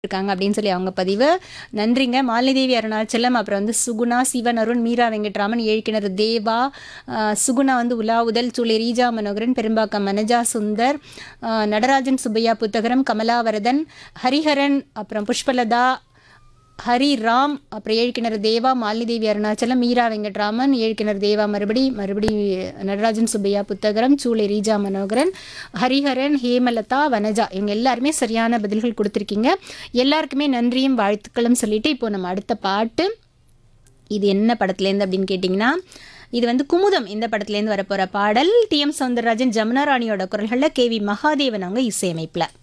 இருக்காங்க அப்படின்னு சொல்லி அவங்க பதிவு நன்றிங்க மாலிதேவி அருணாச்சலம் அப்புறம் வந்து சுகுணா சிவன் அருண் மீரா வெங்கட்ராமன் ஏழ்கிணறு தேவா ஆஹ் சுகுணா வந்து உலாவுதல் சூளை ரீஜா மனோகரன் பெரும்பாக்கம் மனஜா சுந்தர் ஆஹ் நடராஜன் சுப்பையா புத்தகரம் கமலாவரதன் ஹரிஹரன் அப்புறம் புஷ்பலதா ஹரி ராம் அப்புறம் ஏழ்கிணறு தேவா மாலிதேவி அருணாச்சலம் மீரா வெங்கட்ராமன் ஏழ்கிணறு தேவா மறுபடி மறுபடி நடராஜன் சுப்பையா புத்தகரம் சூளை ரீஜா மனோகரன் ஹரிஹரன் ஹேமலதா வனஜா இவங்க எல்லாருமே சரியான பதில்கள் கொடுத்துருக்கீங்க எல்லாருக்குமே நன்றியும் வாழ்த்துக்களும் சொல்லிட்டு இப்போ நம்ம அடுத்த பாட்டு இது என்ன படத்துலேருந்து அப்படின்னு கேட்டிங்கன்னா இது வந்து குமுதம் இந்த படத்துலேருந்து வரப்போகிற பாடல் டி எம் சௌந்தரராஜன் ஜமுனா ராணியோட குரல்களில் கே வி மகாதேவன் அவங்க இசையமைப்பில்